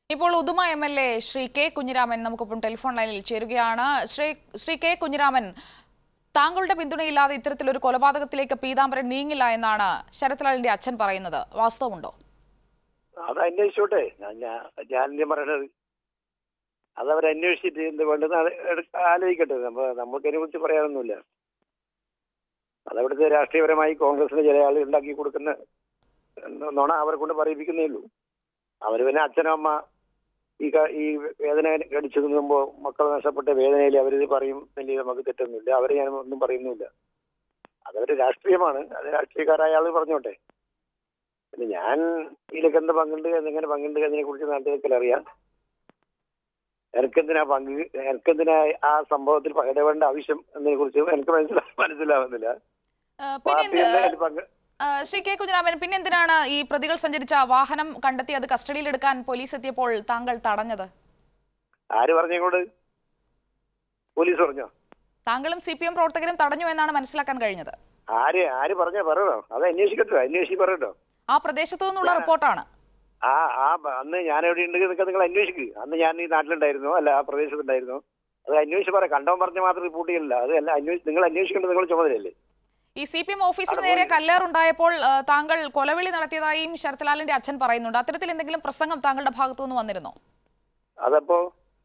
ഇപ്പോൾ Uduma M L A Shri K Kunhiraman നമുക്കൊപ്പം telephone ലൈനിൽ ചേരുകയാണ് ശ്രീ ശ്രീ കെ കുഞ്ഞിരാമൻ താങ്കളുടെ പിന്തുണയില്ലാതെ ഇത്തരത്തിലൊരു കൊലപാതകത്തിലേക്ക് പീതാംബരൻ നീങ്ങില്ല എന്നാണ് ശരത്ലാലിന്റെ അച്ഛൻ പറയുന്നത് വാസ്തവമുണ്ടോ അത് അന്വേഷിച്ചോട്ടെ ഞാൻ ഞാൻ- ഞാൻ എന്ത് പറയണത് അത് അവർ അന്വേഷിച്ചിട്ട് എന്ത് വേണ്ടെന്ന് അത് എടുക്ക- ആലോചിക്കട്ടെ നമ്മ നമുക്കതിനെ കുറിച്ച് പറയാനൊന്നുമില്ല അതവിടുത്തെ രാഷ്ട്രീയപരമായി കോൺഗ്രസിന് ചില ആൾ ഉണ്ടാക്കി കൊടുക്കുന്ന നുണ അവരെ കൊണ്ട് പറയിപ്പിക്കുന്നേ ഉള്ളൂ അവർ പിന്നെ അച്ഛനും അമ്മ ഈ ക- ഈ വേദന കടിച്ചു നിന്നുമ്പോൾ മക്കൾ നഷ്ടപ്പെട്ട വേദനയിൽ അവരിത് പറയും വലിയ നമുക്ക് തെറ്റൊന്നുമില്ല അവരെ ഞാൻ ഒന്നും പറയുന്നില്ല അതവര് രാഷ്ട്രീയമാണ് അത് രാഷ്ട്രീയക്കാരായ ആൾ പറഞ്ഞോട്ടെ പിന്നെ ഞാൻ ഇതിലൊക്കെ എന്ത് പങ്കുണ്ട് എന്നെങ്ങനെ പങ്കുണ്ട് എന്നതിനെ കുറിച്ച് നാട്ടുകാർക്കെല്ലാം അറിയാം എനിക്കെന്തിനാ പങ്ക് എനിക്കെന്തിനാ ആ സംഭവത്തിൽ ഇടപെടേണ്ട ആവശ്യം എന്നതിനെ കുറിച്ച് എനിക്ക് മനസ്സിലാ മനസ്സിലാവുന്നില്ല ആ, പിന്നെ പാർട്ടി എന്ത്- എന്തായാലും പങ്ക് ആ, ശ്രീ കെ കുഞ്ഞിരാമൻ പിന്നെ എന്തിനാണ് ഈ പ്രതികൾ സഞ്ചരിച്ച വാഹനം കണ്ടെത്തി അത് കസ്റ്റഡിയിലെടുക്കാൻ പോലീസ് എത്തിയപ്പോൾ താങ്കൾ തടഞ്ഞത് ആര് പറഞ്ഞോട് പോലീസ് പറഞ്ഞോ താങ്കളും സി പി എം പ്രവർത്തകരും തടഞ്ഞു എന്നാണ് മനസ്സിലാക്കാൻ കഴിഞ്ഞത് ആര് ആര് പറഞ്ഞോ പറയണോ അത് അന്വേഷിക്കട്ടോ അന്വേഷിച്ച് പറയട്ടോ ആ പ്രദേശത്തു നിന്നുള്ള റിപ്പോർട്ടാണ് ആ ആ ബ- അന്ന് ഞാൻ എവിടെ ഉണ്ട് എന്നൊക്കെ നിങ്ങൾ അന്വേഷിക്കുക അന്ന് ഞാൻ ഈ നാട്ടിലുണ്ടായിരുന്നോ അല്ല ആ പ്രദേശത്തുണ്ടായിരുന്നോ അത് അന്വേഷിച്ച് പറയാം കണ്ടവൻ പറഞ്ഞ മാത്രം റിപ്പോർട്ട് ചെയ്യില്ല അത് അല്ല അന്വേഷിച്ച് നിങ്ങൾ അന്വേഷിക്കേണ്ടത് നിങ്ങൾ ചുമതലയല്ലേ ഈ സി പി എം ഓഫീസിന് നേരെ കല്ലേറുണ്ടായപ്പോൾ ആ, താങ്കൾ കൊലവിളി നടത്തിയതായും ശരത്ലാലിന്റെ അച്ഛൻ പറയുന്നുണ്ട് അത്തരത്തിൽ എന്തെങ്കിലും പ്രസംഗം താങ്കളുടെ ഭാഗത്തു നിന്ന് വന്നിരുന്നോ അതപ്പോ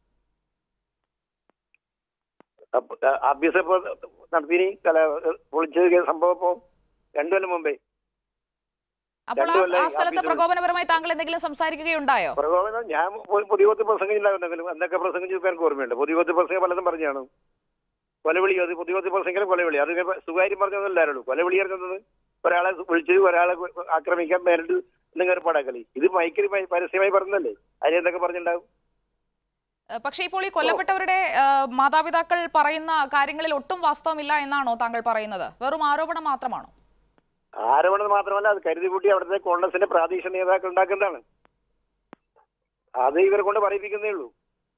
അപ്പ- ആ- ആഭ്യസപ്പോ നടത്തിനി കല പൊളിച്ചത് സംഭവം ഇപ്പോ രണ്ടു കൊല്ലം മുമ്പേ അപ്പോൾ ആ- രണ്ടു കൊല്ലമായി ആ സ്ഥലത്ത് ആഫീസിൽ- പ്രകോപനപരമായി താങ്കൾ എന്തെങ്കിലും സംസാരിക്കുകയുണ്ടായോ പ്രകോപനം ഞാൻ പൊതുയോഗത്തിൽ പ്രസംഗിച്ചില്ലായിരുന്നെങ്കിലും എന്തൊക്കെ പ്രസംഗിച്ചു എനിക്ക് ഓർമ്മയുണ്ട് പൊതുയോഗത്തിൽ പ്രസംഗം പലതും പറഞ്ഞാണ് കൊലവിളി അത് പൊതുയോഗത്തിൽ പ്രസംഗം കൊലവിളി അത് സുകാര്യം പറഞ്ഞതല്ലാരുള്ളൂ കൊലവിളി പറഞ്ഞത് ഒരാളെ വിളിച്ച് ഒരാളെ ആക്രമിക്കാൻ പേരിട്ട് നിങ്ങൾ ഏർപ്പാടാക്കലി ഇത് മൈക്കിൽ പ- പരസ്യമായി പറഞ്ഞതല്ലേ അതിനെന്തൊക്കെ പറഞ്ഞിട്ടുണ്ടാവും ഏഹ് പക്ഷേ ഇപ്പോൾ ഈ കൊല്ലപ്പെട്ടവരുടെ ഏഹ് മാതാപിതാക്കൾ പറയുന്ന കാര്യങ്ങളിൽ ഒട്ടും വാസ്തവമില്ല എന്നാണോ താങ്കൾ പറയുന്നത് വെറും ആരോപണം മാത്രമാണോ ആരോപണം മാത്രമല്ല അത് കരുതി കൂട്ടി അവിടുത്തെ കോൺഗ്രസിന്റെ പ്രാദേശിക നേതാക്കൾ ഉണ്ടാക്കുന്നതാണ് അത് ഇവരെ കൊണ്ട് പറയിപ്പിക്കുന്നേ ഉള്ളൂ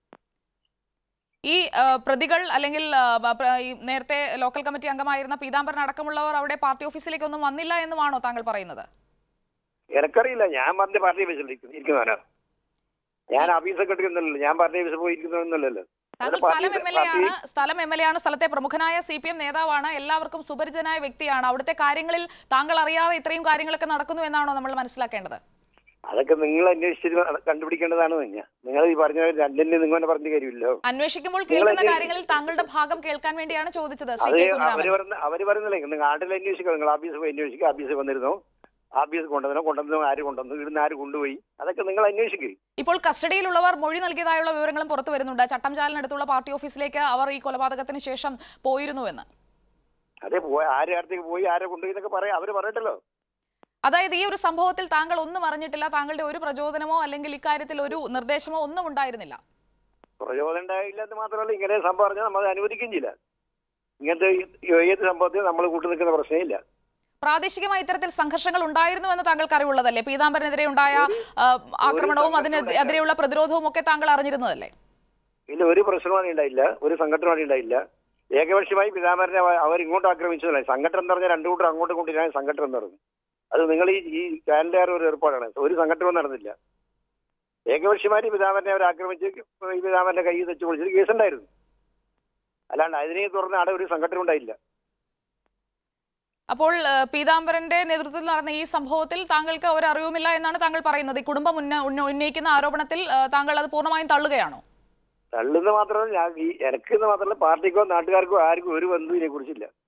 ഈ ഏഹ് പ്രതികൾ അല്ലെങ്കിൽ ഏഹ് ബ- പ്ര- ഈ നേരത്തെ ലോക്കൽ കമ്മിറ്റി അംഗമായിരുന്ന പീതാംബരൻ അടക്കമുള്ളവർ അവിടെ പാർട്ടി ഓഫീസിലേക്കൊന്നും വന്നില്ല എന്നുമാണോ താങ്കൾ പറയുന്നത് എനിക്കറിയില്ല ഞാൻ പറഞ്ഞ പാർട്ടി ഓഫീസിൽ ഇരിക്കുന്നവനാ ഞാൻ ഓഫീസ് സെക്രട്ടറി ഒന്നുമല്ലല്ലോ ഞാൻ പാർട്ടി ഓഫീസിൽ പോയി ഇരിക്കുന്നവന്നല്ലല്ലോ താങ്കൾ സ്ഥലം എം എൽ എ ആണ് സ്ഥലം എം എൽ എ ആണ് സ്ഥലത്തെ പ്രമുഖനായ സി പി എം നേതാവാണ് എല്ലാവർക്കും സുപരിചിതനായ വ്യക്തിയാണ് അവിടുത്തെ കാര്യങ്ങളിൽ താങ്കൾ അറിയാതെ ഇത്രയും കാര്യങ്ങളൊക്കെ നടക്കുന്നു എന്നാണോ നമ്മൾ മനസ്സിലാക്കേണ്ടത് അതൊക്കെ നിങ്ങൾ അന്വേഷിച്ചിട്ട് കണ്ടുപിടിക്കേണ്ടതാണ് ഞാൻ നിങ്ങൾ ഈ പറഞ്ഞ രണ്ടിനെ നിങ്ങൾ തന്നെ പറഞ്ഞ കാര്യമില്ലോ അന്വേഷിക്കുമ്പോൾ നിങ്ങൾ കേൾക്കുന്ന അന്വേഷി- കാര്യങ്ങളിൽ താങ്കളുടെ ഭാഗം കേൾക്കാൻ വേണ്ടിയാണ് ചോദിച്ചത് ശ്രീ അത് കെ അവര് കുഞ്ഞിരാമൻ പറഞ്ഞ അവര് പറയുന്നില്ലേ നിങ്ങൾ നാട്ടിൽ അന്വേഷിക്കുക നിങ്ങൾ ഓഫീസിൽ പോയി അന്വേഷിക്കുക ഓഫീസിൽ വന്നിരുന്നോ ഓഫീസ് കൊണ്ടുവന്നോ കൊണ്ടുവന്നോ ആര് കൊണ്ടുവന്നു ഇവിടുന്ന് ആര് കൊണ്ടുപോയി അതൊക്കെ നിങ്ങൾ അന്വേഷിക്കുക ഇപ്പോൾ കസ്റ്റഡിയിലുള്ളവർ മൊഴി നൽകിയതായുള്ള വിവരങ്ങളും പുറത്തു വരുന്നുണ്ട് ചട്ടംചാലിനടുത്തുള്ള പാർട്ടി ഓഫീസിലേക്ക് അവർ ഈ കൊലപാതകത്തിന് ശേഷം പോയിരുന്നുവെന്ന് അതെ പോയി ആര് അടുത്തേക്ക് പോയി ആരെ കൊണ്ടുപോയി എന്നൊക്കെ പറയാം അവര് പറയട്ടല്ലോ അതായത് ഈ ഒരു സംഭവത്തിൽ താങ്കൾ ഒന്നും അറിഞ്ഞിട്ടില്ല താങ്കളുടെ ഒരു പ്രചോദനമോ അല്ലെങ്കിൽ ഇക്കാര്യത്തിൽ ഒരു നിർദ്ദേശമോ ഒന്നും ഉണ്ടായിരുന്നില്ല പ്രചോദനം ഉണ്ടായില്ല എന്ന് മാത്രമല്ല ഇങ്ങനെ സംഭവം പറഞ്ഞാൽ നമ്മൾ അനുവദിക്കുകയും ചെയ്യില്ല ഇങ്ങനത്തെ ഈ- ഏത് സംഭവത്തിൽ നമ്മൾ കൂട്ടു നിൽക്കുന്ന പ്രശ്നമില്ല പ്രാദേശികമായി ഇത്തരത്തിൽ സംഘർഷങ്ങൾ ഉണ്ടായിരുന്നുവെന്ന് താങ്കൾക്ക് അറിവുള്ളതല്ലേ പീതാംബരനെതിരെ ഉണ്ടായ ആ, ആക്രമണവും അതിന് സംഘർഷവും എതിരെയുള്ള പ്രതിരോധവും ഒക്കെ താങ്കൾ അറിഞ്ഞിരുന്നതല്ലേ ഇല്ല ഒരു പ്രശ്നമാണ് ഉണ്ടായില്ല ഒരു സംഘടനമാണ് ഉണ്ടായില്ല ഏകപക്ഷമായി പിതാമരനെ അവ- അവർ ഇങ്ങോട്ട് ആക്രമിച്ചതല്ല സംഘടന എന്ന് പറഞ്ഞാൽ രണ്ടു കൂട്ടർ അങ്ങോട്ട് കൊണ്ടിരാൻ സംഘടന എന്ന് പറഞ്ഞു അത് നിങ്ങൾ ഈ ഈ ചാനലുകാർ ഒരു ഏർപ്പാടാണ് ഒരു സംഘടനവും നടന്നില്ല ഏകപക്ഷമായി പിതാമരനെ അവർ ആക്രമിച്ച് ഈ പിതാമരന്റെ കൈ തെച്ച് പൊളിച്ചത് കേസുണ്ടായിരുന്നു അല്ലാണ്ട് അതിനെ തുടർന്ന് അവിടെ ഒരു സംഘടന ഉണ്ടായില്ല അപ്പോൾ ആ, പീതാംബരന്റെ നേതൃത്വത്തിൽ നടന്ന ഈ സംഭവത്തിൽ താങ്കൾക്ക് ഒരു അറിവുമില്ല എന്നാണ് താങ്കൾ പറയുന്നത് ഈ കുടുംബം ഉന്ന- ഉന്ന- ഉന്നയിക്കുന്ന ആരോപണത്തിൽ ആ, താങ്കൾ അത് പൂർണ്ണമായും തള്ളുകയാണോ തള്ളുന്ന മാത്രമല്ല ഞാൻ ഈ എനക്കെന്ന് മാത്രമല്ല പാർട്ടിക്കോ നാട്ടുകാർക്കോ ആർക്കും ഒരു ബന്ധുവിനെ കുറിച്ചില്ല